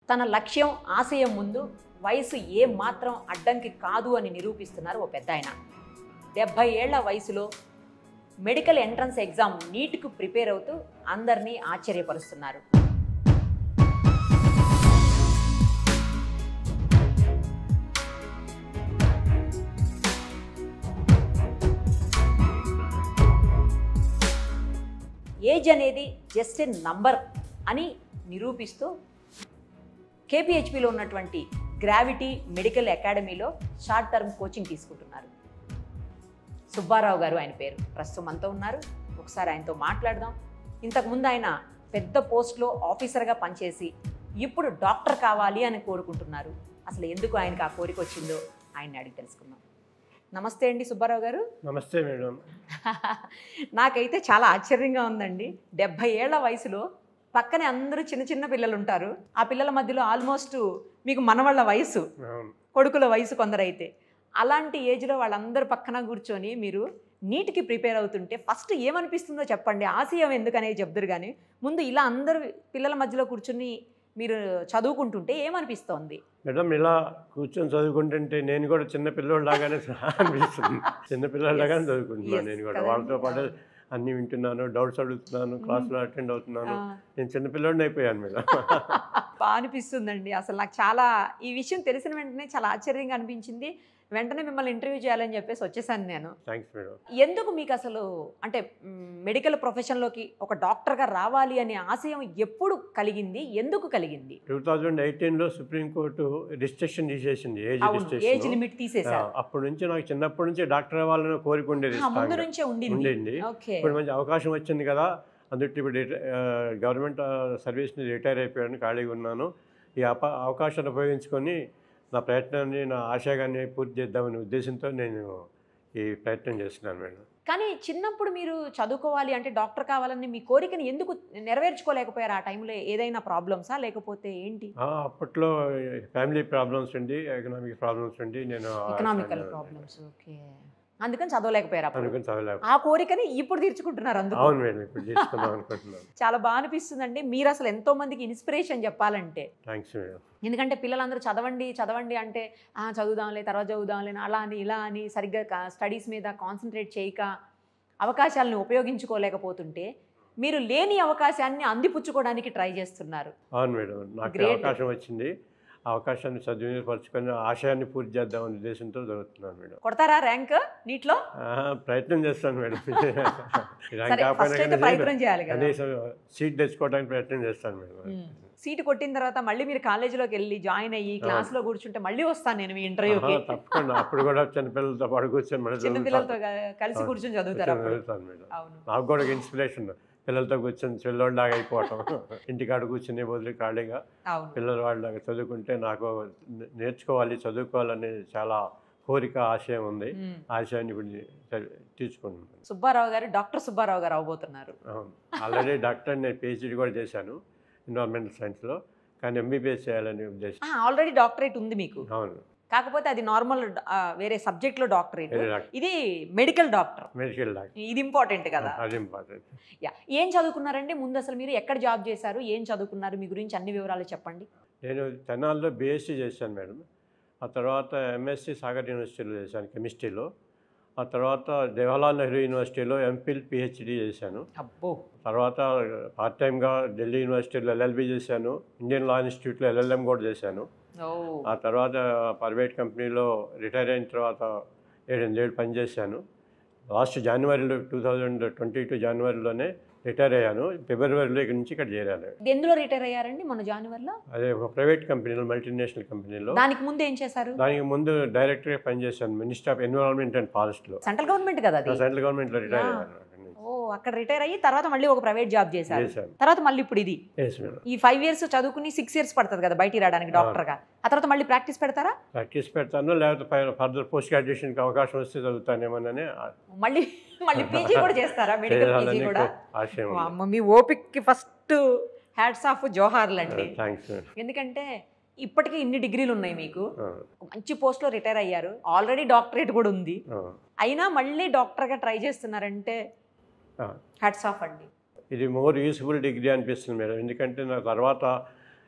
తన లక్ష్యం ఆశయం ముందు వయసు ఏ మాత్రం అడ్డంకి కాదు అని నిరూపిస్తున్నారు ఓ పెద్ద ఆయన డెబ్భై ఏళ్ల వయసులో మెడికల్ ఎంట్రన్స్ ఎగ్జామ్ నీట్కు ప్రిపేర్ అవుతూ అందరినీ ఆశ్చర్యపరుస్తున్నారు ఏజ్ అనేది జస్ట్ ఎ నంబర్ అని నిరూపిస్తూ కేపీహెచ్పిలో ఉన్నటువంటి గ్రావిటీ మెడికల్ అకాడమీలో షార్ట్ టర్మ్ కోచింగ్ తీసుకుంటున్నారు సుబ్బారావు గారు ఆయన పేరు ప్రస్తుతం మనతో ఉన్నారు ఒకసారి ఆయనతో మాట్లాడదాం ఇంతకుముందు ఆయన పెద్ద పోస్ట్లో ఆఫీసర్గా పనిచేసి ఇప్పుడు డాక్టర్ కావాలి అని కోరుకుంటున్నారు అసలు ఎందుకు ఆయనకు ఆ కోరిక వచ్చిందో ఆయన్ని అడిగి తెలుసుకుందాం నమస్తే అండి సుబ్బారావు గారు నమస్తే మేడం నాకైతే చాలా ఆశ్చర్యంగా ఉందండి డెబ్భై ఏళ్ల వయసులో పక్కనే అందరూ చిన్న చిన్న పిల్లలు ఉంటారు ఆ పిల్లల మధ్యలో ఆల్మోస్ట్ మీకు మనవాళ్ళ వయసు అవును కొడుకుల వయసు కొందరైతే అలాంటి ఏజ్లో వాళ్ళందరూ పక్కన కూర్చొని మీరు నీటికి ప్రిపేర్ అవుతుంటే ఫస్ట్ ఏమనిపిస్తుందో చెప్పండి ఆశయం ఎందుకనేది చెప్దురు కానీ ముందు ఇలా అందరు పిల్లల మధ్యలో కూర్చొని మీరు చదువుకుంటుంటే ఏమనిపిస్తోంది మేడం ఇలా కూర్చొని చదువుకుంటుంటే నేను కూడా చిన్న పిల్లోళ్ళలాగానే అనిపిస్తుంది చిన్న పిల్లోళ్ళలాగానే Yes. చదువుకుంటున్నాను Yes, నేను కూడా కదండి. వాళ్ళతో పాటు అన్ని వింటున్నాను డౌట్స్ అడుగుతున్నాను క్లాసులో అటెండ్ అవుతున్నాను నేను చిన్న పిల్లోడిని అయిపోయాను మేడం బాగా అనిపిస్తుందండి అసలు నాకు చాలా ఈ విషయం తెలిసిన వెంటనే చాలా ఆశ్చర్యంగా అనిపించింది వెంటనే మిమ్మల్ని ఇంటర్వ్యూ చేయాలని చెప్పేసి వచ్చేసాను నేను థ్యాంక్స్ మేడం ఎందుకు మీకు అసలు అంటే మ్, మెడికల్ ప్రొఫెషన్లోకి ఒక డాక్టర్గా రావాలి అనే ఆశయం ఎప్పుడు కలిగింది ఎందుకు కలిగింది టూ థౌజండ్ ఎయిటీన్లో సుప్రీంకోర్టు రిస్ట్రిక్షన్ తీసేసింది ఏజ్ అవును ఏజ్ రిస్ట్రిక్షన్ లిమిట్ తీసేశారు అప్పటి నుంచి నాకు చిన్నప్పటి నుంచి డాక్టర్ అవ్వాలని కోరిక ఉండేది ఆ, ముందు strong గా. నుంచే ఉండింది ఉండింది ఓకే ఇప్పుడు మంచి అవకాశం వచ్చింది కదా అందుకే ఇప్పుడు రిట- ఆ, గవర్నమెంట్ ఆ, సర్వీస్ని రిటైర్ అయిపోయాను ఖాళీగా ఉన్నాను ఈ అప అవకాశాన్ని ఉపయోగించుకొని నా ప్రయత్నాన్ని నా ఆశయాన్ని పూర్తి చేద్దామనే ఉద్దేశంతో నేను ఈ ప్రయత్నం చేస్తున్నాను మేడం కానీ చిన్నప్పుడు మీరు చదువుకోవాలి అంటే డాక్టర్ కావాలని మీ కోరికని ఎందుకు నెరవేర్చుకోలేకపోయారు ఆ టైంలో ఏదైనా ప్రాబ్లమ్సా లేకపోతే ఏంటి ఆ, అప్పట్లో ఫ్యామిలీ ప్రాబ్లమ్స్ ఉండి ఎకనామిక్ ప్రాబ్లమ్స్ ఉండి నేను ఆ ఎకనామికల్ ఆశయాన్ని ప్రాబ్లమ్స్ ఓకే అందుకని చదవలేకపోయారు అప్పుడు అనుకుని చదవలేక ఆ కోరికని ఇప్పుడు తీర్చుకుంటున్నారు అందుకు అవును మేడం ఇప్పుడు తీసుకుందాం అనుకుంటున్నాను చాలా బాగా అనిపిస్తుందండి మీరు అసలు ఎంతో మందికి ఇన్స్పిరేషన్ చెప్పాలంటే థ్యాంక్స్ మేడం ఎందుకంటే పిల్లలందరూ చదవండి చదవండి అంటే "ఆ, చదువుదాంలే తర్వాత చదువుదాంలే అని అలా అని ఇలా అని సరిగ్గా స్టడీస్ మీద కాన్సన్ట్రేట్ చేయక అవకాశాలను ఉపయోగించుకోలేకపోతుంటే మీరు లేని అవకాశాన్ని అందిపుచ్చుకోవడానికి ట్రై చేస్తున్నారు అవును మేడం నాకు ఈ Great. అవకాశం వచ్చింది ఆ అవకాశాన్ని సద్వినియోగపరచుకొని ఆశయాన్ని పూర్తి చేద్దామనే ఉద్దేశంతో చదువుతున్నాను మేడం కొడతారా ర్యాంక్ నీటిలో ఆ, ప్రయత్నం చేస్తాను మేడం ర్యాంక్ సరే కాకపోయినా ఫస్ట్ అయితే కానీ ప్రయత్నం చేయాలి కదా కనీసం సీట్ తెచ్చుకోవడానికి ప్రయత్నం చేస్తాను మేడం ఉమ్. సీటు కొట్టిన తర్వాత మళ్ళీ మీరు కాలేజీలోకి వెళ్ళి జాయిన్ అయ్యి క్లాస్లో కూర్చుంటే మళ్ళీ వస్తాను నేను మీ ఇంటర్వ్యూకి ఆహా, తప్పకుండా అప్పుడు కూడా చిన్నపిల్లలతో పాటు కూర్చొని మళ్ళీ చిన్న చదువుతాను. పిల్లలతో క- కలిసి అవును. కూర్చొని చదువుతారు అప్పుడు చదువుతాను మేడం అవును నాకు కూడా ఇన్స్పిరేషన్ పిల్లలతో కూర్చొని పిల్లోడిలాగా అయిపోవటం ఇంటికాడ కూర్చునే బదులు ఖాళీగా అవును పిల్లల వాళ్ళలాగా చదువుకుంటే నాకు నే- నేర్చుకోవాలి చదువుకోవాలని చాలా కోరిక ఆశయం ఉంది ఉమ్. ఆశయాన్ని ఇప్పుడు సరే, తీర్చుకుంటున్నాను సుబ్బారావు గారు డాక్టర్ సుబ్బారావు గారు అవబోతున్నారు అవును ఆల్రెడీ డాక్టర్ నేను పిహెచ్డీ కూడా చేశాను ఎన్విరాన్మెంటల్ సైన్స్లో కానీ ఎంబీబీఎస్ చేయాలని ఉద్దేశం ఆల్రెడీ డాక్టరేట్ ఉంది మీకు అవును కాకపోతే అది నార్మల్ వేరే సబ్జెక్ట్ లో డాక్టరేట్ వేరే డాక్టర్ ఇది మెడికల్ డాక్టర్ మెడికల్ డాక్టర్ ఇది ఇంపార్టెంట్ కదా అది ఇంపార్టెంట్ యా ఏం చదువుకున్నారంటే ముందు అసలు మీరు ఎక్కడ జాబ్ చేశారు ఏం చదువుకున్నారు మీ గురించి అన్ని వివరాలు చెప్పండి నేను తెనాల్లో బీఎస్సీ చేశాను మేడం ఆ తర్వాత ఎంఎస్సి సాగర్ యూనివర్సిటీలో చేశాను కెమిస్ట్రీలో ఆ తర్వాత జవహర్లాల్ నెహ్రూ యూనివర్సిటీలో ఎంఫిల్ పిహెచ్డి చేశాను అబ్బో తర్వాత పార్ట్ టైమ్గా ఢిల్లీ యూనివర్సిటీలో ఎల్ఎల్బి చేశాను ఇండియన్ లా ఇన్స్టిట్యూట్లో ఎల్ఎల్ఎం కూడా చేశాను ఓ ఆ తర్వాత ప్రైవేట్ కంపెనీలో రిటైర్ అయిన తర్వాత ఏడెనిమిదేళ్ళు పనిచేశాను లాస్ట్ జనవరిలో టూ థౌజండ్ ట్వంటీ టూ జనవరిలోనే రిటైర్ అయ్యాను ఫిబ్రవరిలో ఇక్కడి నుంచి ఇక్కడ చేరాను ఎందులో రిటైర్ అయ్యారండి మన జాన్వర్లో అదే ఒక ప్రైవేట్ కంపెనీలో మల్టీనేషనల్ కంపెనీలో దానికి ముందు ఏం చేశారు దానికి ముందు డైరెక్టర్గా పనిచేశాను మినిస్టర్ ఆఫ్ ఎన్విరాన్మెంట్ అండ్ ఫారెస్ట్లో సెంట్రల్ గవర్నమెంట్ కదా అది సెంట్రల్ గవర్నమెంట్లో రిటైర్ Yeah. అయ్యాను అక్కడి నుంచి. ఓ అక్కడ రిటైర్ అయ్యి తర్వాత మళ్ళీ ఒక ప్రైవేట్ జాబ్ చేశారు చేశాను తర్వాత మళ్ళీ ఇప్పుడు ఇది ఎస్ మేడం ఈ ఫైవ్ ఇయర్స్ చదువుకుని సిక్స్ ఇయర్స్ పడుతుంది కదా బయటికి రావడానికి డాక్టర్ గా ఆ తర్వాత మళ్ళీ ప్రాక్టీస్ పెడతారా ప్రాక్టీస్ పెడతాను లేకపోతే ఫర్దర్ పోస్ట్ గ్రాడ్యుయేషన్కి అవకాశం వస్తే చదువుతానేమోనని మళ్ళీ మళ్ళీ పీజీ కూడా చేస్తారా మెడికల్ పీజీ చేయాలని కూడా ఆశయం అమ్మ మీ ఓపిక్కి ఫస్ట్ హ్యాట్స్ ఆఫ్ జోహార్లండి థ్యాంక్స్ మేడం ఎందుకంటే ఇప్పటికీ ఇన్ని డిగ్రీలు ఉన్నాయి మీకు ఆ, మంచి పోస్ట్లో రిటైర్ అయ్యారు ఆల్రెడీ డాక్టరేట్ కూడా ఉంది ఆ, అయినా మళ్ళీ డాక్టర్గా ట్రై చేస్తున్నారంటే ఆ. హ్యాట్స్ ఆఫ్ అండి ఇది మోర్ యూస్ఫుల్ డిగ్రీ అనిపిస్తుంది మేడం ఎందుకంటే నా తర్వాత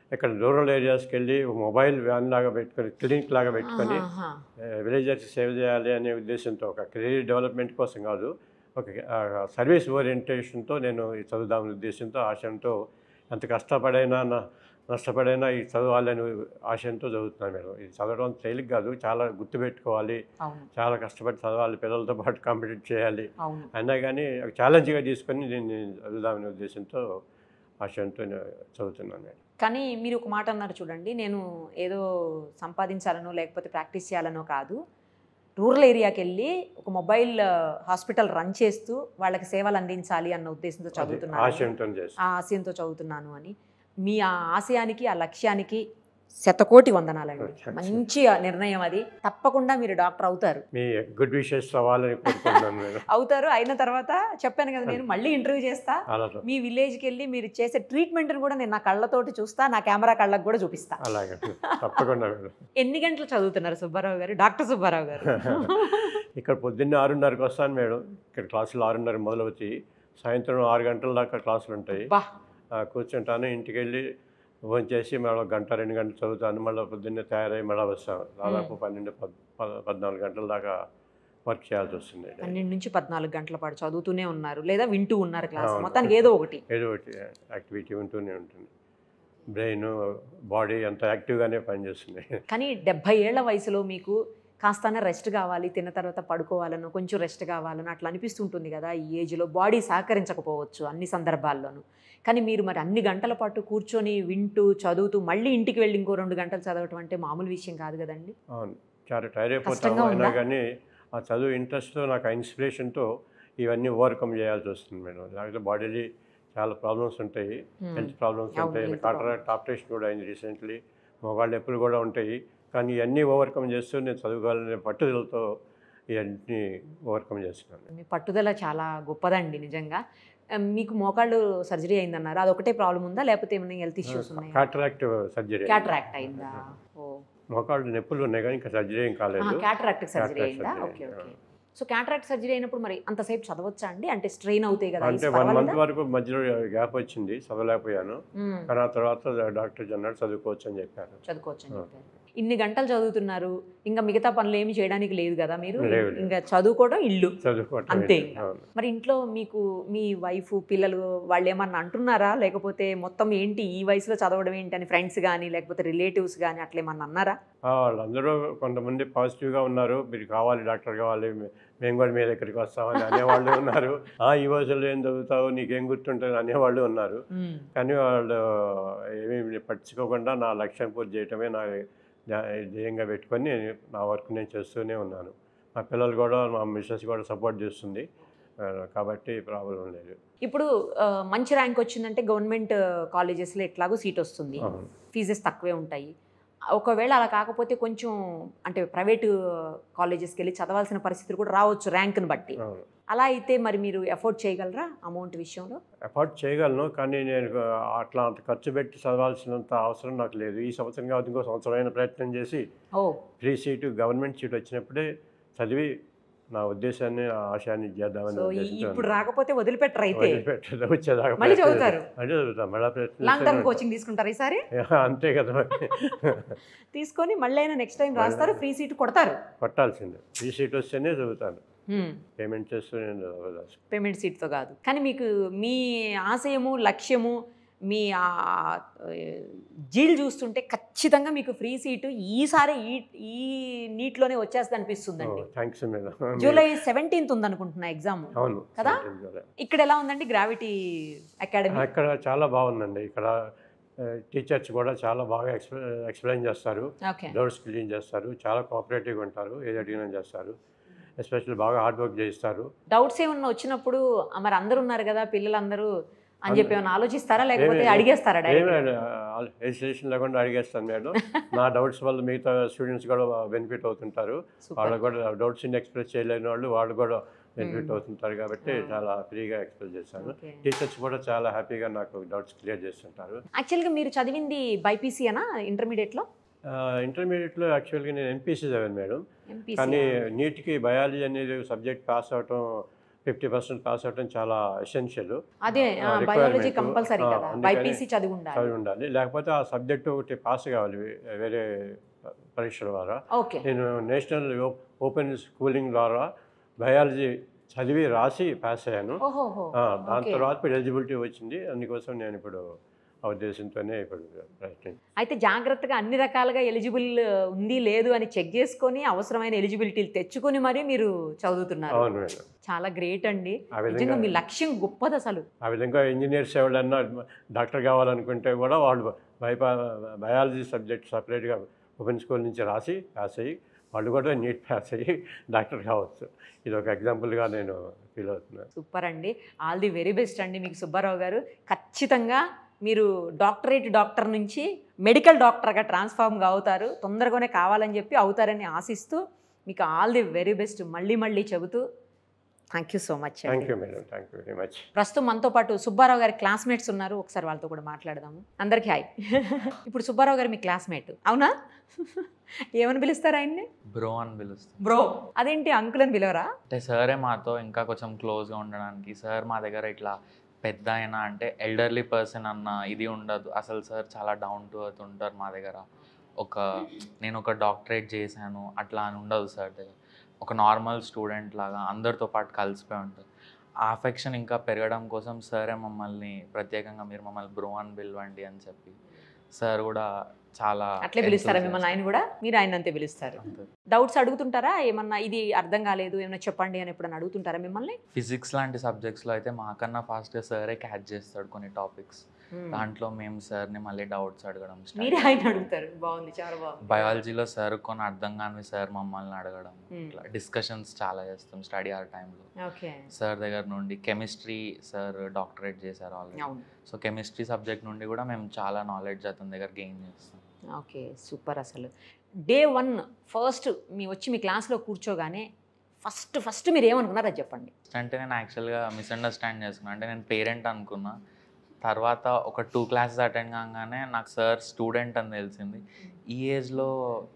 ఇక్కడ రూరల్ ఏరియాస్కి వెళ్ళి మొబైల్ వ్యాన్ లాగా పెట్టుకొని క్లినిక్ లాగా పెట్టుకొని ఆహా. విలేజర్స్ సేవ్ చేయాలి అనే ఉద్దేశంతో ఒక కెరీర్ డెవలప్మెంట్ కోసం కాదు ఒక సర్వీస్ ఓరియంటేషన్తో నేను ఈ చదువుదామనే ఉద్దేశంతో ఆశయంతో ఎంత కష్టపడైనా నా నష్టపడైనా ఈ చదవాలని ఆశయంతో చదువుతున్నాను మేడం ఇది చదవడం తేలిక కాదు చాలా గుర్తుపెట్టుకోవాలి అవును చాలా కష్టపడి చదవాలి పిల్లలతో పాటు కాంపిటేట్ చేయాలి అవును అయినా కానీ ఒక ఛాలెంజ్గా తీసుకొని దీన్ని చదువుదామనే ఉద్దేశంతో ఆశయంతో నేను చదువుతున్నాను మేడం కానీ మీరు ఒక మాట అన్నారు చూడండి నేను ఏదో సంపాదించాలనో లేకపోతే ప్రాక్టీస్ చేయాలనో కాదు రూరల్ ఏరియాకి వెళ్ళి ఒక మొబైల్ హాస్పిటల్ రన్ చేస్తూ వాళ్ళకి సేవలు అందించాలి అన్న ఉద్దేశంతో అది చదువుతున్నాను ఆశయంతో చేస్తాను ఆ ఆశయంతో చదువుతున్నాను అని మీ ఆ ఆశయానికి ఆ లక్ష్యానికి శతకోటి వందనాలండి Thanks. మంచి నిర్ణయం అది తప్పకుండా మీరు డాక్టర్ అవుతారు మీ గుడ్ విషెస్ అవ్వాలని కోరుకుంటున్నాను మేడం అవుతారు అయిన తర్వాత చెప్పాను కదా నేను మళ్ళీ ఇంటర్వ్యూ చేస్తా అలాగే మీ విలేజ్కి వెళ్ళి మీరు చేసే ట్రీట్మెంట్ని కూడా నేను నా కళ్ళతోటి చూస్తా నా కెమెరా కళ్ళకు కూడా చూపిస్తా అలాగే తప్పకుండా మేడం ఎన్ని గంటలు చదువుతున్నారు సుబ్బారావు గారు డాక్టర్ సుబ్బారావు గారు ఇక్కడ పొద్దున్నే ఆరున్నరకి వస్తాను మేడం ఇక్కడ క్లాసులు ఆరున్నర మొదలవుతాయి సాయంత్రం ఆరు గంటల దాకా క్లాసులు ఉంటాయి బా ఆ, కూర్చుంటాను ఇంటికి వెళ్ళి ఫోన్ చేసి మళ్ళీ ఒక గంట రెండు గంటలు చదువుతాను మళ్ళీ పొద్దున్నే తయారై మళ్ళీ వస్తాను దాదాపు పన్నెండు పద్ పద- పద్నాలుగు గంటల దాకా వర్క్ చేయాల్సి వస్తుంది పన్నెండు నుంచి పద్నాలుగు గంటల పాటు చదువుతూనే ఉన్నారు లేదా వింటూ ఉన్నారు క్లాస్ అవును. మొత్తానికి ఏదో ఒకటి ఏదో ఒకటి యాక్టివిటీ ఉంటూనే ఉంటుంది బ్రెయిన్ బాడీ అంత యాక్టివ్గానే పనిచేస్తుంది కానీ డెబ్భై ఏళ్ల వయసులో మీకు కాస్తానే రెస్ట్ కావాలి తిన్న తర్వాత పడుకోవాలను కొంచెం రెస్ట్ కావాలని అట్లా అనిపిస్తుంటుంది కదా ఈ ఏజ్లో బాడీ సహకరించకపోవచ్చు అన్ని సందర్భాల్లోనూ కానీ మీరు మరి అన్ని గంటల పాటు కూర్చొని వింటూ చదువుతూ మళ్ళీ ఇంటికి వెళ్ళి ఇంకో రెండు గంటలు చదవటం అంటే మామూలు విషయం కాదు కదండి అవును చాలా టైర్ అయిపోతాము కష్టంగా అయినా ఉందా? కానీ ఆ చదువు ఇంట్రెస్ట్తో నాకు ఆ ఇన్స్పిరేషన్తో ఇవన్నీ ఓవర్కమ్ చేయాల్సి వస్తుంది మేడం లేకపోతే బాడీలో చాలా ప్రాబ్లమ్స్ ఉంటాయి Hmm. హెల్త్ ప్రాబ్లమ్స్ అవును, ఉంటాయి health కాటరాక్ట్ ఆపరేషన్ కూడా అయింది రీసెంట్లీ మగవాళ్ళు ఎప్పుడు కూడా ఉంటాయి కానీ ఇవన్నీ ఓవర్కమ్ చేస్తూ నేను చదువుకోవాలనే పట్టుదలతో ఇవన్నీ ఓవర్కమ్ చేస్తున్నాను మీ పట్టుదల చాలా గొప్పదండి నిజంగా ఆ, మీకు మోకాళ్ళు సర్జరీ అయిందన్నారు అదొకటే ప్రాబ్లం ఉందా లేకపోతే ఏమైనా హెల్త్ ఇష్యూస్ ఉన్నాయా కాటరాక్ట్ సర్జరీ క్యాటరాక్ట్ అయిందా ఓ మోకాళ్ళు నొప్పులు ఉన్నాయి కానీ ఇంకా సర్జరీ ఏం కాలేదు క్యాటరాక్ట్ సర్జరీ Cataract అయిందా surgery, ఓకే ఆ. ఓకే సో క్యాటరాక్ట్ సర్జరీ అయినప్పుడు మరి అంతసేపు చదవచ్చా అండి అంటే స్ట్రెయిన్ అవుతాయి కదా అంటే ఐస్ వన్ మంత్ పర్వాలేదా? వరకు మధ్యలో గ్యాప్ వచ్చింది చదవలేకపోయాను మ్మ్. కానీ ఆ తర్వాత డాక్టర్ అన్నాడు చదువుకోవచ్చు అని చెప్పారు చదువుకోవచ్చు అని ఆ. చెప్పారు ఇన్ని గంటలు చదువుతున్నారు ఇంకా మిగతా పనులు ఏమి చేయడానికి లేదు కదా మీరు లేవు, లేవు. ఇంకా చదువుకోవడం ఇల్లు చదువుకోవటం అంతే ఏంటి? ఇంకా. అవును. మరి ఇంట్లో మీకు మీ వైఫ్ పిల్లలు వాళ్ళు ఏమన్నా అంటున్నారా లేకపోతే మొత్తం ఏంటి ఈ వయసులో చదవడం ఏంటి అని ఫ్రెండ్స్ కానీ లేకపోతే రిలేటివ్స్ కానీ అట్లా ఏమన్నా అన్నారా ఆ, వాళ్ళందరూ కొంతమంది పాజిటివ్గా ఉన్నారు మీరు కావాలి డాక్టర్ కావాలి మే- మేము కూడా మీ దగ్గరికి వస్తామని అనేవాళ్ళు ఉన్నారు ఆ ఈ వయసులో ఏం చదువుతావు నీకేం గుర్తుంటుంది అనేవాళ్ళు ఉన్నారు కానీ వాళ్ళు ఏమీ పట్టించుకోకుండా నా లక్ష్యం పూర్తి చేయటమే నా ధ్యా- ధ్యేయంగా పెట్టుకొని నా వర్క్ నేను చేస్తూనే ఉన్నాను మా పిల్లలు కూడా మా మిస్సెస్ కూడా సపోర్ట్ చేస్తుంది ఆ, కాబట్టి ప్రాబ్లం లేదు ఇప్పుడు ఆ, మంచి ర్యాంక్ వచ్చిందంటే గవర్నమెంట్ కాలేజెస్లో ఎట్లాగో సీట్ వస్తుంది అవును ఫీజెస్ తక్కువే ఉంటాయి ఒకవేళ అలా కాకపోతే కొంచెం అంటే ప్రైవేటు కాలేజెస్కి వెళ్ళి చదవాల్సిన పరిస్థితులు కూడా రావచ్చు ర్యాంక్ని బట్టి అవును అలా అయితే మరి మీరు ఎఫోర్డ్ చేయగలరా అమౌంట్ విషయంలో అఫోర్డ్ చేయగలను కానీ నేను అట్లా అంత ఖర్చు పెట్టి చదవాల్సినంత అవసరం నాకు లేదు ఈ సంవత్సరం కాదు ఇంకో సంవత్సరమైన ప్రయత్నం చేసి ఓ ఫ్రీ సీటు గవర్నమెంట్ సీట్ వచ్చినప్పుడే చదివి నా ఉద్దేశాన్ని ఆ ఆశయాన్ని చేద్దామని సో ఈ- ఉద్దేశంతో ఇప్పుడు రాకపోతే వదిలిపెట్టరు అయితే వదిలిపెట్టేది వచ్చేదాకా మళ్ళీ ప్రయత్నం చదువుతారు? చేస్తా. మళ్ళీ చదువుతాం మళ్ళీ ప్రయత్నం లాంగ్ టర్మ్ చేస్తూనే కోచింగ్ తీసుకుంటారు ఈసారి ఉంటాం. అంతే కదా మరి తీసుకొని మళ్ళీ అయినా నెక్స్ట్ టైం రాస్తారు ఫ్రీ సీట్ కొడతారు కొట్టాల్సిందే ఫ్రీ సీట్ వస్తేనే చదువుతాను పేమెంట్ చేస్తూ నేను చదవాలి. పేమెంట్ సీట్తో కాదు కానీ మీకు మీ ఆశయము లక్ష్యము మీ ఆ, ఆ, జీల్ చూస్తుంటే ఖచ్చితంగా మీకు ఫ్రీ సీటు ఈసారి ఈ ఈ నీటిలోనే వచ్చేస్తుంది అనిపిస్తుందండి థ్యాంక్స్ మేడం జూలై సెవెంటీన్త్ ఉందనుకుంటున్నా ఎగ్జామ్ అవును కదా? జూలై. ఇక్కడ ఎలా ఉందండి గ్రావిటీ అకాడమీ అక్కడ చాలా బాగుందండి ఇక్కడ టీచర్స్ కూడా చాలా బాగా ఎక్స్ప్లె ఎక్స్ప్లెయిన్ చేస్తారు ఓకే డోర్స్ క్లీన్ చేస్తారు చాలా కోఆపరేటివ్గా ఉంటారు ఏది అడిగినా చేస్తారు ఎస్పెషల్లీ బాగా హార్డ్ వర్క్ చేస్తారు డౌట్స్ ఏమన్నా వచ్చినప్పుడు ఆ, మరి అందరు ఉన్నారు కదా పిల్లలందరూ అని చెప్పి ఏమైనా ఆలోచిస్తారా లేకపోతే ఏమి- అడిగేస్తారా ఏమి డైరెక్ట్ హెసిటేషన్ లేకుండా అడిగేస్తాను మేడం నా డౌట్స్ వల్ల మిగతా స్టూడెంట్స్ కూడా బెనిఫిట్ అవుతుంటారు వాళ్ళు కూడా డౌట్స్ ఎక్స్ప్రెస్ చేయలేని వాళ్ళు వాళ్ళు కూడా బెనిఫిట్ అవుతుంటారు కాబట్టి చాలా ఫ్రీగా ఎక్స్ప్రెస్ చేశాను ఓకే టీచర్స్ కూడా చాలా హ్యాపీగా నాకు డౌట్స్ క్లియర్ చేస్తుంటారు యాక్చువల్గా మీరు చదివింది బైపీసీ అనా ఇంటర్మీడియట్లో ఇంటర్మీడియట్లో యాక్చువల్గా నేను ఎంపీసీ చదివాను మేడం ఎంపీసీ కానీ నీట్కి బయాలజీ అనేది సబ్జెక్ట్ పాస్ అవటం ఫిఫ్టీ పర్సెంట్ పాస్ అవడం చాలా ఎసెన్షియల్ అదే ఆ, బయాలజీ requirement. కంపల్సరీ ఆ, కదా అందుకని బైపీసీ చదివి ఉండాలి చదివి ఉండాలి లేకపోతే ఆ సబ్జెక్ట్ ఒకటి పాస్ కావాలి వేరే పరీక్షల ద్వారా ఓకే నేను నేషనల్ ఓపెన్ స్కూలింగ్ ద్వారా బయాలజీ చదివి రాసి పాస్ అయ్యాను ఓహోహో ఆ, దాని Okay. తర్వాత ఇప్పుడు ఎలిజిబిలిటీ వచ్చింది అందుకోసం నేను ఇప్పుడు ఆ ఉద్దేశంతోనే ఇప్పుడు ప్రయత్నం అయితే జాగ్రత్తగా అన్ని రకాలుగా ఎలిజిబుల్ ఉంది లేదు అని చెక్ చేసుకొని అవసరమైన ఎలిజిబిలిటీలు తెచ్చుకొని మరీ మీరు చదువుతున్నారు అవును మేడం చాలా గ్రేట్ అండి ఆ నిజంగా విధంగా మీ లక్ష్యం గొప్పది అసలు ఆ విధంగా ఇంజనీర్స్ ఎవరన్నా డాక్టర్ కావాలనుకుంటే కూడా వాళ్ళు బయపా బయాలజీ సబ్జెక్ట్ సపరేట్గా ఓపెన్ స్కూల్ నుంచి రాసి పాస్ అయ్యి వాళ్ళు కూడా నీట్ పాస్ అయ్యి డాక్టర్ కావచ్చు ఇది ఒక ఎగ్జాంపుల్గా నేను ఫీల్ అవుతున్నాను సూపర్ అండి ఆల్ ది వెరీ బెస్ట్ అండి మీకు సుబ్బారావు గారు ఖచ్చితంగా మీరు డాక్టరేట్ డాక్టర్ నుంచి మెడికల్ డాక్టర్గా ట్రాన్స్ఫార్మ్ అవుతారు తొందరగానే కావాలని చెప్పి అవుతారని ఆశిస్తూ మీకు ఆల్ ది వెరీ బెస్ట్ మళ్ళీ మళ్ళీ చెబుతూ thank you so much thank you madam thank you very much ప్రస్తుతం మనతో పాటు సుబ్బారావు గారి క్లాస్మేట్స్ ఉన్నారు ఒకసారి వాళ్ళతో కూడా మాట్లాడదాము అందరికీ హాయ్ ఇప్పుడు సుబ్బారావు గారు మీ క్లాస్మేట్ అవునా ఏమని పిలుస్తారు ఆయన్ని బ్రో అని పిలుస్తాం బ్రో అదేంటి అంకుల్ అని పిలవరా అంటే సరే మాతో ఇంకా కొంచెం క్లోజ్గా ఉండడానికి సార్ మా దగ్గర ఇట్లా పెద్ద అయినా అంటే ఎల్డర్లీ పర్సన్ అన్న ఇది ఉండదు అసలు సార్ చాలా డౌన్ టు అర్త్ ఉంటారు మా దగ్గర ఒక నేను ఒక డాక్టరేట్ చేశాను అట్లా అని ఉండదు సార్ దగ్గర ఒక నార్మల్ స్టూడెంట్ లాగా అందరితో పాటు కలిసిపోయి ఉంటుంది ఆ అఫెక్షన్ ఇంకా పెరగడం కోసం సరే మమ్మల్ని ప్రత్యేకంగా మీరు మమ్మల్ని బ్రో అని పిలవండి అని చెప్పి సార్ కూడా చాలా అట్లే పిలుస్తారా enthusiastic. మిమ్మల్ని ఆయన కూడా మీరు ఆయన అంతే పిలుస్తారు అంతే. డౌట్స్ అడుగుతుంటారా ఏమన్నా ఇది అర్థం కాలేదు ఏమన్నా చెప్పండి అని ఎప్పుడన్నా అడుగుతుంటారా మిమ్మల్ని ఫిజిక్స్ లాంటి సబ్జెక్ట్స్లో అయితే మాకన్నా ఫాస్ట్గా సరే క్యాచ్ చేస్తాడు కొన్ని టాపిక్స్ దాంట్లో మేము సార్ని మళ్ళీ డౌట్స్ అడగడం మీరే ఆయన అడుగుతారు బాగుంది చాలా బాగుంది బయాలజీలో సార్ కొన్ని అర్థం కాని సార్ మమ్మల్ని అడగడం Hmm. ఇట్లా డిస్కషన్స్ చాలా చేస్తాం స్టడీ అవర్ టైంలో ఓకే సార్ దగ్గర నుండి కెమిస్ట్రీ సార్ డాక్టరేట్ చేశారు ఆల్రెడీ అవును సో కెమిస్ట్రీ సబ్జెక్ట్ నుండి కూడా మేము చాలా నాలెడ్జ్ అతని దగ్గర గెయిన్ చేస్తాం ఓకే సూపర్ అసలు డే వన్ ఫస్ట్ మీ వచ్చి మీ క్లాస్లో కూర్చోగానే ఫస్ట్ ఫస్ట్ మీరు ఏమనుకున్నారో అది చెప్పండి అంటే నేను యాక్చువల్గా మిస్అండర్స్టాండ్ చేసుకున్నాను అంటే నేను పేరెంట్ అనుకున్నా తర్వాత ఒక టూ క్లాసెస్ అటెండ్ కాగానే నాకు సార్ స్టూడెంట్ అని తెలిసింది ఈ ఏజ్లో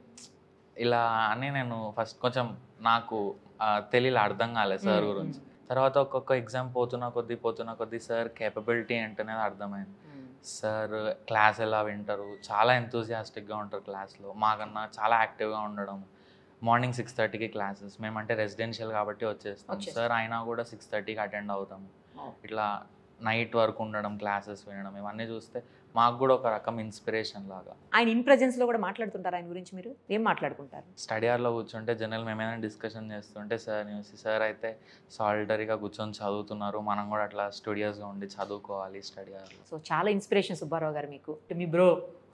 ఇలా అని నేను ఫస్ట్ కొంచెం నాకు తెలియలే అర్థం కాలేదు సార్ మ్మ్, గురించి తర్వాత ఒక్కొక్క ఎగ్జామ్ పోతున్నా కొద్దీ పోతున్నా కొద్దీ సార్ కేపబిలిటీ ఏంటనేది అర్థమైంది సార్ క్లాస్ ఎలా వింటారు చాలా ఎంతూజియాస్టిక్గా ఉంటారు క్లాస్లో మాకన్నా చాలా యాక్టివ్గా ఉండడం మార్నింగ్ సిక్స్ థర్టీకి క్లాసెస్ మేమంటే రెసిడెన్షియల్ కాబట్టి వచ్చేస్తాం వచ్చేస్తాం. సార్ అయినా కూడా సిక్స్ థర్టీకి అటెండ్ అవుతాం Oh. ఇట్లా నైట్ వరకు ఉండడం క్లాసెస్ వినడం ఇవన్నీ చూస్తే మాకు కూడా ఒక రకం ఇన్స్పిరేషన్ లాగా ఆయన ఇన్ ప్రెజెన్స్లో కూడా మాట్లాడుతుంటారు ఆయన గురించి మీరు ఏం మాట్లాడుకుంటారు స్టడీ అవర్లో కూర్చుంటే జనరల్ మేమైనా డిస్కషన్ చేస్తుంటే సార్ చూసి సార్ అయితే సాలిటరీగా కూర్చొని చదువుతున్నారు మనం కూడా అట్లా స్టూడియోస్గా ఉండి చదువుకోవాలి స్టడీ అవర్లో సో చాలా ఇన్స్పిరేషన్ సుబ్బారావు గారు మీకు మీ బ్రో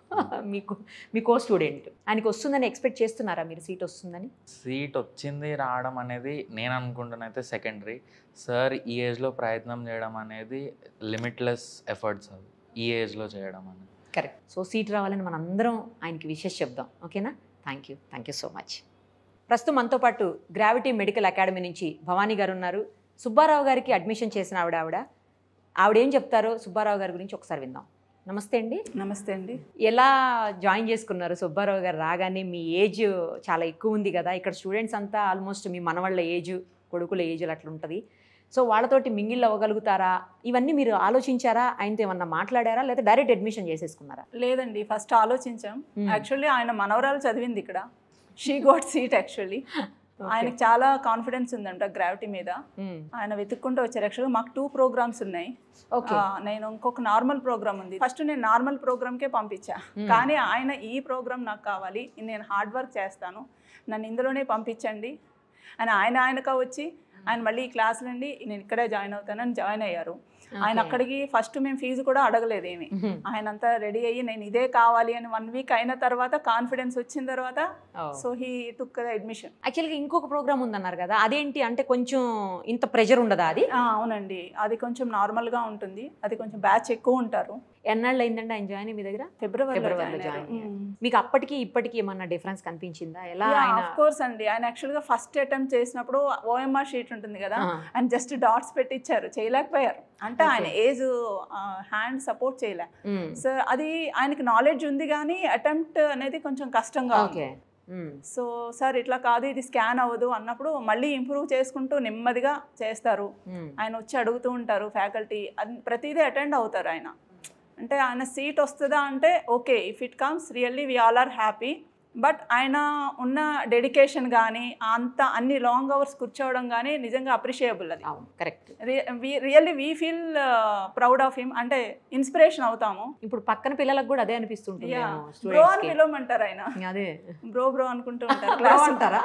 మీకు మీ కో స్టూడెంట్ ఆయనకి వస్తుందని ఎక్స్పెక్ట్ చేస్తున్నారా మీరు సీట్ వస్తుందని సీట్ వచ్చింది రావడం అనేది నేను అనుకుంటున్నైతే సెకండరీ సార్ ఈ ఏజ్లో ప్రయత్నం చేయడం అనేది లిమిట్లెస్ ఎఫర్ట్స్ అవి ఈ ఏజ్లో చేయడం అనేది కరెక్ట్ సో సీట్ రావాలని మనం అందరం ఆయనకి విషెస్ చెప్దాం ఓకేనా thank you thank you so much ప్రస్తుతం మనతో పాటు గ్రావిటీ మెడికల్ అకాడమీ నుంచి భవానీ గారు ఉన్నారు సుబ్బారావు గారికి అడ్మిషన్ చేసిన ఆవిడ ఆవిడ ఆవిడ ఏం చెప్తారో సుబ్బారావు గారి గురించి ఒకసారి విందాం నమస్తే అండి నమస్తే అండి ఎలా జాయిన్ చేసుకున్నారు సుబ్బారావు గారు రాగానే మీ ఏజ్ చాలా ఎక్కువ ఉంది కదా ఇక్కడ స్టూడెంట్స్ అంతా ఆల్మోస్ట్ మీ మనవాళ్ళ ఏజ్ కొడుకుల ఏజ్ అట్లా ఉంటుంది సో వాళ్ళతోటి మింగిల్ అవ్వగలుగుతారా ఇవన్నీ మీరు ఆలోచించారా ఆయనతో ఏమన్నా మాట్లాడారా లేదా డైరెక్ట్ అడ్మిషన్ చేసేసుకున్నారా లేదండి ఫస్ట్ ఆలోచించాం Hmm. యాక్చువల్లీ ఆయన మనవరాలు చదివింది ఇక్కడ షీ గోట్ సీట్ యాక్చువల్లీ ఆయనకి చాలా కాన్ఫిడెన్స్ ఉందంట గ్రావిటీ మీద ఆయన వెతుక్కుంటూ వచ్చారు యాక్చువల్గా మాకు టూ ప్రోగ్రామ్స్ ఉన్నాయి ఓకే ఆ, నేను ఇంకొక నార్మల్ ప్రోగ్రామ్ ఉంది ఫస్ట్ నేను నార్మల్ ప్రోగ్రామ్కే పంపించా Hmm. కానీ ఆయన ఈ ప్రోగ్రామ్ నాకు కావాలి నేను హార్డ్ వర్క్ చేస్తాను నన్ను ఇందులోనే పంపించండి అని ఆయన ఆయనక వచ్చి ఆయన మళ్ళీ ఈ క్లాస్ నుండి నేను ఇక్కడే జాయిన్ అవుతానని జాయిన్ అయ్యారు ఆయన అక్కడికి ఫస్ట్ మేము ఫీజు కూడా అడగలేదు ఏమి ఆయన అంతా రెడీ అయ్యి నేను ఇదే కావాలి అని వన్ వీక్ అయిన తర్వాత కాన్ఫిడెన్స్ వచ్చిన తర్వాత so he took the admission యాక్చువల్గా ఇంకొక ప్రోగ్రామ్ ఉందన్నారు కదా అదేంటి అంటే కొంచెం ఇంత ప్రెషర్ ఉండదా అది అవునండి అది కొంచెం నార్మల్గా ఉంటుంది అది కొంచెం బ్యాచ్ ఎక్కువ ఉంటారు ఎన్నాళ్ళు అయిందండి ఆయన జాయిన్ మీ దగ్గర ఫిబ్రవరిలో ఫిబ్రవరిలో జాయిన్ జాయిన్ అయ్యారు. అయ్యారు. మీకు అప్పటికి ఇప్పటికి ఏమన్నా డిఫరెన్స్ కనిపించిందా ఎలా ఆయన ఆఫ్ కోర్స్ అండి ఆయన యాక్చువల్గా ఫస్ట్ అటెంప్ట్ చేసినప్పుడు ఓఎంఆర్ షీట్ ఉంటుంది కదా ఆ, ఆయన జస్ట్ డాట్స్ పెట్టించారు చేయలేకపోయారు అంటే ఆయన Okay. ఏజ్ హ్యాండ్ సపోర్ట్ చేయలే ఉమ్, సో అది ఆయనకి నాలెడ్జ్ ఉంది కానీ అటెంప్ట్ అనేది కొంచెం కష్టంగా ఉంది ఓకే మ్మ్. సో సార్ ఇట్లా కాదు ఇది స్కాన్ అవ్వదు అన్నప్పుడు మళ్ళీ ఇంప్రూవ్ చేసుకుంటూ నెమ్మదిగా చేస్తారు మ్మ్. ఆయన వచ్చి అడుగుతూ ఉంటారు ఫ్యాకల్టీ ప్రతిదీ అటెండ్ అవుతారు ఆయన అంటే ఆయన సీట్ వస్తుందా అంటే okay if it comes really we all are happy but ఆయన ఉన్న డెడికేషన్ కానీ అంత అన్ని లాంగ్ అవర్స్ కూర్చోవడం కానీ నిజంగా అప్రిషియబుల్ అది అవును correct really we feel proud of him అంటే ఇన్స్పిరేషన్ అవుతాము ఇప్పుడు పక్కన పిల్లలకు కూడా అదే అనిపిస్తుంటుంది బ్రో అని స్టూడెంట్స్ పిలవమంటారు ఆయన అదే బ్రో బ్రో అనుకుంటూ ఉంటారు Bro క్లాస్ అంటారా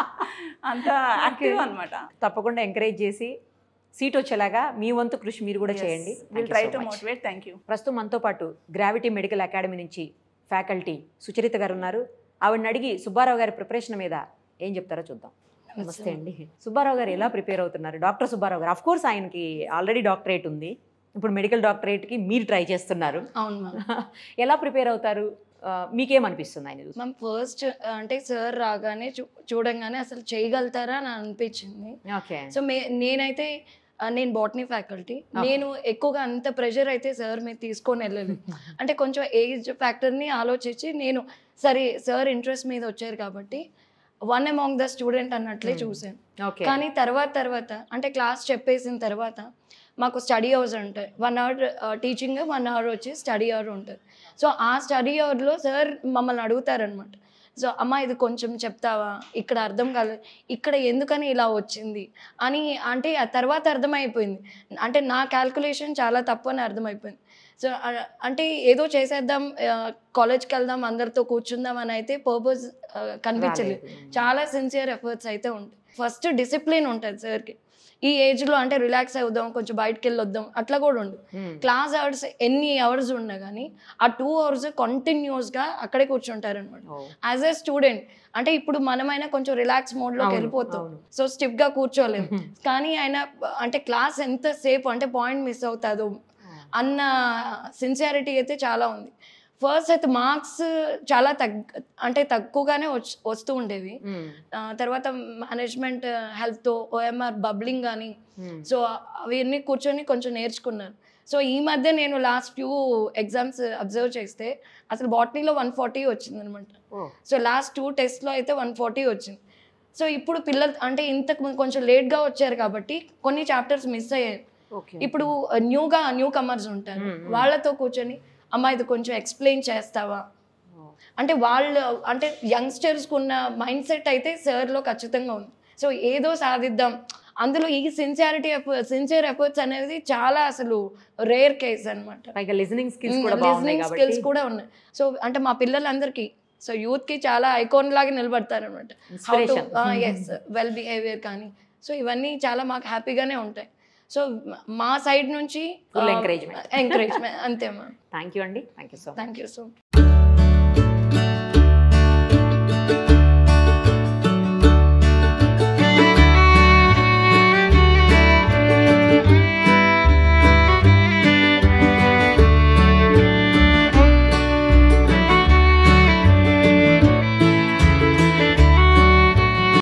అంత యాక్టివ్ అనమాట తప్పకుండా ఎంకరేజ్ చేసి సీట్ వచ్చేలాగా మీ వంతు కృషి మీరు కూడా చేయండి will try to motivate thank you ప్రస్తుతం మనతో పాటు గ్రావిటీ మెడికల్ అకాడమీ నుంచి ఫ్యాకల్టీ సుచరిత గారు ఉన్నారు ఆవిడని అడిగి సుబ్బారావు గారి ప్రిపరేషన్ మీద ఏం చెప్తారో చూద్దాం నమస్తే అండి సుబ్బారావు గారు ఎలా ప్రిపేర్ అవుతున్నారు doctor Subbarao garu of course ఆయనకి ఆల్రెడీ డాక్టరేట్ ఉంది ఇప్పుడు మెడికల్ డాక్టరేట్కి మీరు ట్రై చేస్తున్నారు అవును మ్యామ్ ఎలా ప్రిపేర్ అవుతారు ఆ, మీకేమనిపిస్తుంది ఆయన చూసి మ్యామ్ ఫస్ట్ అంటే సార్ రాగానే చూ చూడంగానే అసలు చేయగలుగుతారా అని అనిపించింది ఓకే సో మే నేనైతే ఆ, నేను బాటనీ ఫ్యాకల్టీ నేను ఎక్కువగా అంత ప్రెషర్ అయితే సార్ మీద తీసుకొని వెళ్ళలేదు అంటే కొంచెం ఏజ్ ఫ్యాక్టర్ని ఆలోచించి నేను సరే సార్ ఇంట్రెస్ట్ మీద వచ్చారు కాబట్టి వన్ అమాంగ్ ద స్టూడెంట్ అన్నట్లే Hmm. చూసాను ఓకే కానీ తర్వాత తర్వాత అంటే క్లాస్ చెప్పేసిన తర్వాత మాకు స్టడీ అవర్స్ ఉంటాయి one hour teaching one hour వచ్చి స్టడీ అవర్ ఉంటుంది సో ఆ స్టడీ అవర్లో సార్ మమ్మల్ని అడుగుతారనమాట సో అమ్మ ఇది కొంచెం చెప్తావా ఇక్కడ అర్థం కాలేదు ఇక్కడ ఎందుకని ఇలా వచ్చింది అని అంటే ఆ తర్వాత అర్థమైపోయింది అంటే నా క్యాల్కులేషన్ చాలా తప్పు అని అర్థమైపోయింది సో ఆ- అంటే ఏదో చేసేద్దాం కాలేజ్కి వెళ్దాం అందరితో కూర్చుందాం అని అయితే పర్పస్ కనిపించలేదు చాలా సిన్సియర్ ఎఫర్ట్స్ అయితే ఉంటాయి ఫస్ట్ డిసిప్లిన్ ఉంటుంది సార్కి ఈ ఏజ్లో అంటే రిలాక్స్ అవుదాం కొంచెం బయటకు వెళ్ళి వద్దాం అట్లా కూడా ఉండదు క్లాస్ అవర్స్ ఎన్ని అవర్స్ ఉన్నా కానీ ఆ టూ అవర్స్ కంటిన్యూస్గా అక్కడే కూర్చుంటారనమాట యాజ్ ఎ స్టూడెంట్ అంటే ఇప్పుడు మనమైనా కొంచెం రిలాక్స్ మోడ్లోకి అవును, వెళ్ళిపోతాం అవును. సో స్టిఫ్గా కూర్చోలేము కానీ ఆయన అంటే క్లాస్ ఎంతసేపు అంటే పాయింట్ మిస్ అవుతుందో అన్న సిన్సియారిటీ అయితే చాలా ఉంది ఫస్ట్ అయితే మార్క్స్ చాలా తగ్గ అంటే తక్కువగానే వచ్ వస్తూ ఉండేవి ఆ, తర్వాత మేనేజ్మెంట్ హెల్త్తో ఓఎంఆర్ బబ్లింగ్ కానీ సో అవన్నీ కూర్చొని కొంచెం నేర్చుకున్నాను సో ఈ మధ్య నేను లాస్ట్ ఫ్యూ ఎగ్జామ్స్ అబ్జర్వ్ చేస్తే అసలు బాటనీలో వన్ ఫార్టీ వచ్చింది అనమాట సో లాస్ట్ టూ టెస్ట్లో అయితే వన్ ఫార్టీ వచ్చింది సో ఇప్పుడు పిల్లలు అంటే ఇంతకు ముందు కొంచెం లేట్గా వచ్చారు కాబట్టి కొన్ని చాప్టర్స్ మిస్ అయ్యాయి ఓకే ఇప్పుడు న్యూగా న్యూ కమర్స్ ఉంటారు మ్మ్, మ్మ్. వాళ్ళతో కూర్చొని అమ్మ ఇది కొంచెం ఎక్స్ప్లెయిన్ చేస్తావా అంటే వాళ్ళు అంటే యంగ్స్టర్స్కి ఉన్న మైండ్ సెట్ అయితే సార్లో ఖచ్చితంగా ఉంది సో ఏదో సాధిద్దాం అందులో ఈ సిన్సియారిటీ సిన్సియర్ ఎఫర్ట్స్ అనేది చాలా అసలు రేర్ కేస్ అనమాట పైగా లిజనింగ్ స్కిల్స్ కూడా బాగున్నాయి లిజనింగ్ స్కిల్స్ కాబట్టి కూడా ఉన్నాయి సో అంటే మా పిల్లలందరికీ సో యూత్కి చాలా ఐకాన్ లాగా నిలబడతారు అనమాట Inspiration. ఎస్ వెల్ బిహేవియర్ కానీ సో ఇవన్నీ చాలా మాకు హ్యాపీగానే ఉంటాయి సో మా సైడ్ నుంచి Full encouragement. ఎంకరేజ్మెంట్ అంతే మ్యామ్ థ్యాంక్ యూ అండి thank you so much thank you so